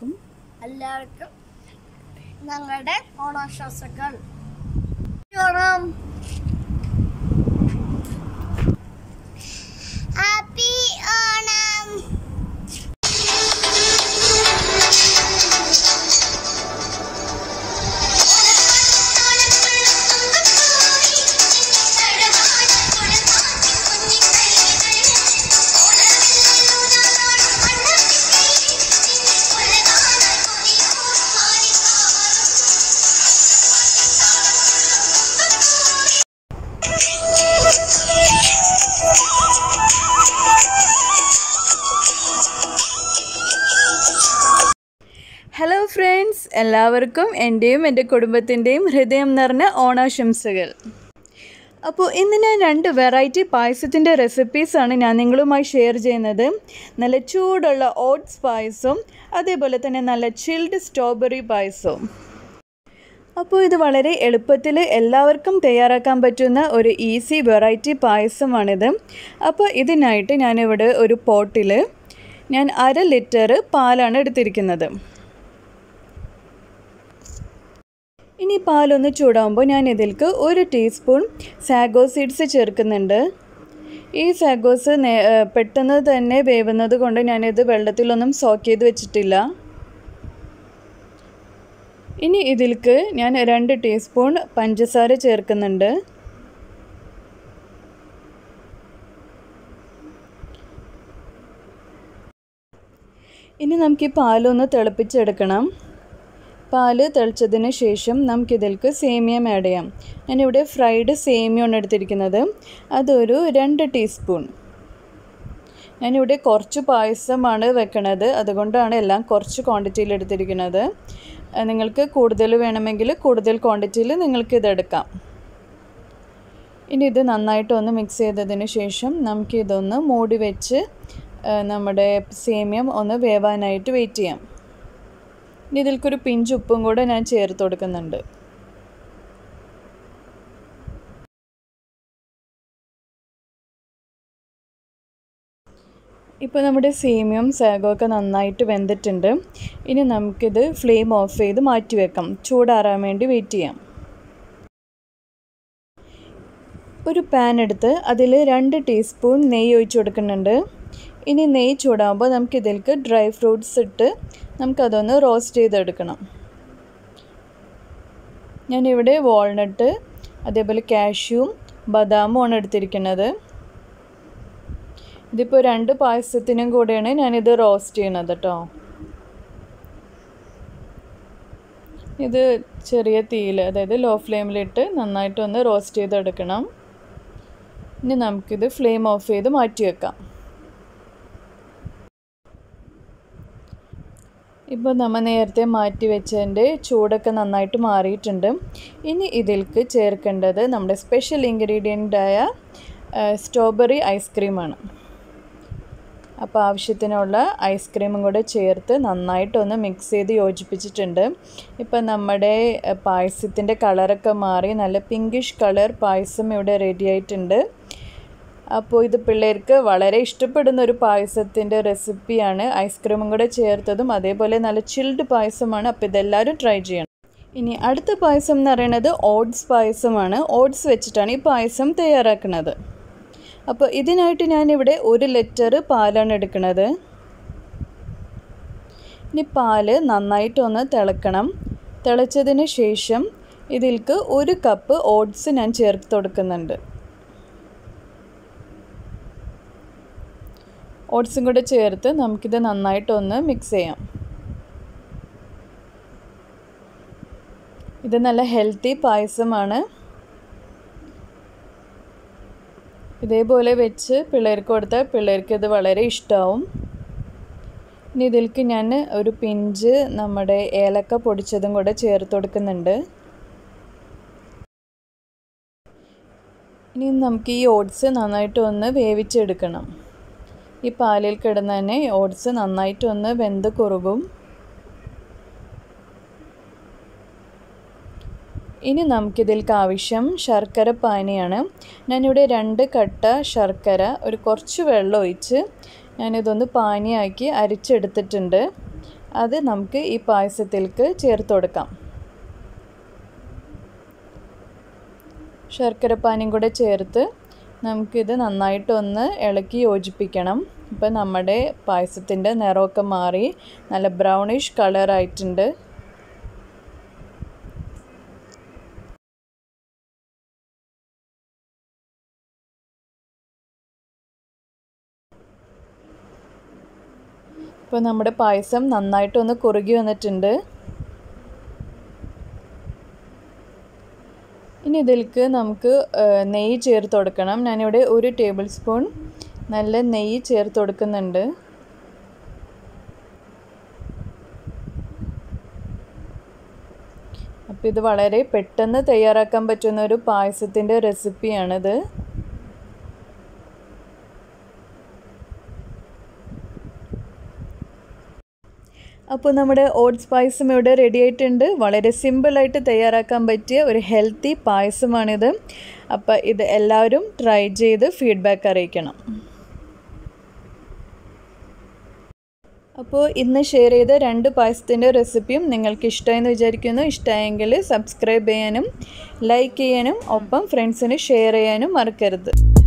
എല്ലാവർക്കും എല്ലാവർക്കും ഞങ്ങളുടെ ഓണാശംസകൾ Onam happy Onam hello friends എല്ലാവർക്കും എൻ്റെയും എൻ്റെ കുടുംബത്തിൻ്റെയും ഹൃദയം നിറഞ്ഞ ഓണാശംസകൾ അപ്പോൾ ഇന്ന് ഞാൻ രണ്ട് വെറൈറ്റി പായസത്തിൻ്റെ റെസിപ്പീസാണ് ഞാൻ നിങ്ങളുമായി ഷെയർ ചെയ്യുന്നത് നല്ല ചൂടുള്ള ഓട്സ് പായസവും അതേപോലെ തന്നെ നല്ല ചിൽഡ് സ്ട്രോബെറി പായസവും അപ്പോൾ ഇത് വളരെ എളുപ്പത്തിൽ എല്ലാവർക്കും തയ്യാറാക്കാൻ പറ്റുന്ന ഒരു ഈസി വെറൈറ്റി പായസമാണിത് അപ്പോൾ ഇതിനായിട്ട് ഞാനിവിടെ ഒരു പോട്ടിൽ ഞാൻ അര ലിറ്റർ പാലാണ് എടുത്തിരിക്കുന്നത് ഇനി പാലൊന്ന് ചൂടാകുമ്പോൾ ഞാൻ ഇതിലേക്ക് ഒരു ടീസ്പൂൺ സാഗോ സീഡ്സ് ചേർക്കുന്നുണ്ട് ഈ സാഗോസ് നേ ഏഹ് പെട്ടെന്ന് തന്നെ വേവുന്നത് കൊണ്ട് ഞാനിത് വെള്ളത്തിലൊന്നും സോക്ക് ചെയ്ത് വെച്ചിട്ടില്ല ഇനി ഇതിലേക്ക് ഞാൻ രണ്ട് ടീസ്പൂൺ പഞ്ചസാര ചേർക്കുന്നുണ്ട് ഇനി നമുക്ക് ഈ പാലൊന്ന് തിളപ്പിച്ചെടുക്കണം പാല് തിളച്ചതിന് ശേഷം നമുക്കിതിലേക്ക് സേമിയം ആഡ് ചെയ്യാം ഞാനിവിടെ ഫ്രൈഡ് സേമിയാണ് എടുത്തിരിക്കുന്നത് അതൊരു രണ്ട് ടീസ്പൂൺ ഞാനിവിടെ കുറച്ച് പായസമാണ് വെക്കണത് അതുകൊണ്ടാണ് എല്ലാം കുറച്ച് ക്വാണ്ടിറ്റിയിൽ എടുത്തിരിക്കുന്നത് അഹ് നിങ്ങൾക്ക് കൂടുതൽ വേണമെങ്കിൽ കൂടുതൽ ക്വാണ്ടിറ്റിയിൽ നിങ്ങൾക്ക് ഇതെടുക്കാം ഇനി ഇത് നന്നായിട്ടൊന്ന് മിക്സ് ചെയ്തതിന് ശേഷം നമുക്കിതൊന്ന് മൂടി വെച്ച് അഹ് നമ്മുടെ സേമിയം ഒന്ന് വേവാനായിട്ട് വെയിറ്റ് ചെയ്യാം ഇനി ഇതിൽക്കൊരു പിഞ്ച് ഉപ്പും കൂടെ ഞാൻ ചേർത്ത് കൊടുക്കുന്നുണ്ട് ഇപ്പോൾ നമ്മുടെ സേമിയം സാഗോ ഒക്കെ നന്നായിട്ട് വെന്തിട്ടുണ്ട് ഇനി നമുക്കിത് ഫ്ലെയിം ഓഫ് ചെയ്ത് മാറ്റി വെക്കാം ചൂടാറാൻ വേണ്ടി വെയിറ്റ് ചെയ്യാം ഒരു പാൻ എടുത്ത് അതിൽ രണ്ട് ടീസ്പൂൺ നെയ്യ് ഒഴിച്ച് കൊടുക്കുന്നുണ്ട് ഇനി നെയ്യ് ചൂടാകുമ്പോൾ നമുക്ക് ഇതിലേക്ക് ഡ്രൈ ഫ്രൂട്ട്സ് ഇട്ട് നമുക്കതൊന്ന് റോസ്റ്റ് ചെയ്തെടുക്കണം ഞാനിവിടെ വാൾനട്ട് അതേപോലെ കാഷ്യൂവും ബദാമും ആണ് എടുത്തിരിക്കുന്നത് ഇതിപ്പോൾ രണ്ട് പായസത്തിനും കൂടെയാണ് ഞാനിത് റോസ്റ്റ് ചെയ്യണത് കേട്ടോ ഇത് ചെറിയ തീയിൽ അതായത് ലോ ഫ്ലെയിമിലിട്ട് നന്നായിട്ടൊന്ന് റോസ്റ്റ് ചെയ്തെടുക്കണം ഇനി നമുക്കിത് ഫ്ലെയിം ഓഫ് ചെയ്ത് മാറ്റി വെക്കാം ഇപ്പോൾ നമ്മൾ നേരത്തെ മാറ്റി വെച്ചതിൻ്റെ ചൂടൊക്കെ നന്നായിട്ട് മാറിയിട്ടുണ്ട് ഇനി ഇതിലേക്ക് ചേർക്കേണ്ടത് നമ്മുടെ സ്പെഷ്യൽ ഇൻഗ്രീഡിയൻ്റായ സ്ട്രോബെറി ഐസ്ക്രീമാണ് അപ്പോൾ ആവശ്യത്തിനുള്ള ഐസ്ക്രീമും കൂടെ ചേർത്ത് നന്നായിട്ടൊന്ന് മിക്സ് ചെയ്ത് യോജിപ്പിച്ചിട്ടുണ്ട് ഇപ്പം നമ്മുടെ പായസത്തിൻ്റെ കളറൊക്കെ മാറി നല്ല പിങ്കിഷ് കളർ പായസം ഇവിടെ റെഡി ആയിട്ടുണ്ട് അപ്പോൾ ഇത് പിള്ളേർക്ക് വളരെ ഇഷ്ടപ്പെടുന്ന ഒരു പായസത്തിൻ്റെ റെസിപ്പിയാണ് ഐസ്ക്രീമും കൂടെ ചേർത്തതും അതേപോലെ നല്ല ചിൽഡ് പായസമാണ് അപ്പോൾ ഇതെല്ലാവരും ട്രൈ ചെയ്യണം ഇനി അടുത്ത പായസം എന്ന് പറയുന്നത് ഓട്സ് പായസമാണ് ഓട്സ് വെച്ചിട്ടാണ് ഈ പായസം തയ്യാറാക്കുന്നത് അപ്പോൾ ഇതിനായിട്ട് ഞാനിവിടെ ഒരു ലിറ്റർ പാലാണ് എടുക്കുന്നത് ഇനി പാല് നന്നായിട്ടൊന്ന് തിളക്കണം തിളച്ചതിന് ശേഷം ഇതിൽക്ക് ഒരു കപ്പ് ഓട്സ് ഞാൻ ചേർത്ത് കൊടുക്കുന്നുണ്ട് ഓട്സും കൂടെ ചേർത്ത് നമുക്കിത് നന്നായിട്ടൊന്ന് മിക്സ് ചെയ്യാം ഇത് നല്ല ഹെൽത്തി പായസമാണ് ഇതേപോലെ വെച്ച് പിള്ളേർക്ക് കൊടുത്താൽ പിള്ളേർക്ക് ഇത് വളരെ ഇഷ്ടമാവും ഇനി ഇതിലേക്ക് ഞാൻ ഒരു പിഞ്ച് നമ്മുടെ ഏലക്ക പൊടിച്ചതും കൂടെ ചേർത്ത് കൊടുക്കുന്നുണ്ട് ഇനി നമുക്ക് ഈ ഓട്സ് നന്നായിട്ട് ഒന്ന് വേവിച്ചെടുക്കണം ഈ പാലിൽ കിടന്ന് തന്നെ ഓട്സ് നന്നായിട്ട് ഒന്ന് വെന്ത് കുറുകും ഇനി നമുക്കിതിലേക്ക് ആവശ്യം ശർക്കര പാനിയാണ് ഞാനിവിടെ രണ്ട് കട്ട ശർക്കര ഒരു കുറച്ച് വെള്ളം ഒഴിച്ച് ഞാനിതൊന്ന് പാനിയാക്കി അരിച്ചെടുത്തിട്ടുണ്ട് അത് നമുക്ക് ഈ പായസത്തിലേക്ക് ചേർത്ത് കൊടുക്കാം ശർക്കരപ്പാനിയും കൂടെ ചേർത്ത് നമുക്കിത് നന്നായിട്ടൊന്ന് ഇളക്കി യോജിപ്പിക്കണം ഇപ്പം നമ്മുടെ പായസത്തിൻ്റെ നിറമൊക്കെ മാറി നല്ല ബ്രൗണിഷ് കളറായിട്ടുണ്ട് ഇപ്പോൾ നമ്മുടെ പായസം നന്നായിട്ടൊന്ന് കുറുകി വന്നിട്ടുണ്ട് ഇനി ഇതിലേക്ക് നമുക്ക് നെയ്യ് ചേർത്ത് കൊടുക്കണം ഞാനിവിടെ ഒരു ടേബിൾ സ്പൂൺ നല്ല നെയ്യ് ചേർത്ത് കൊടുക്കുന്നുണ്ട് അപ്പോൾ ഇത് വളരെ പെട്ടെന്ന് തയ്യാറാക്കാൻ പറ്റുന്ന ഒരു പായസത്തിൻ്റെ റെസിപ്പിയാണിത് അപ്പോൾ നമ്മുടെ ഓട്സ് പായസം ഇവിടെ റെഡി ആയിട്ടുണ്ട് വളരെ സിമ്പിളായിട്ട് തയ്യാറാക്കാൻ പറ്റിയ ഒരു ഹെൽത്തി പായസമാണിത് അപ്പോൾ ഇത് എല്ലാവരും ട്രൈ ചെയ്ത് ഫീഡ്ബാക്ക് അറിയിക്കണം അപ്പോൾ ഇന്ന് ഷെയർ ചെയ്ത രണ്ട് പായസത്തിൻ്റെ റെസിപ്പിയും നിങ്ങൾക്ക് ഇഷ്ടമായെന്ന് വിചാരിക്കുന്നു ഇഷ്ടമായെങ്കിൽ സബ്സ്ക്രൈബ് ചെയ്യാനും ലൈക്ക് ചെയ്യാനും ഒപ്പം ഫ്രണ്ട്സിന് ഷെയർ ചെയ്യാനും മറക്കരുത്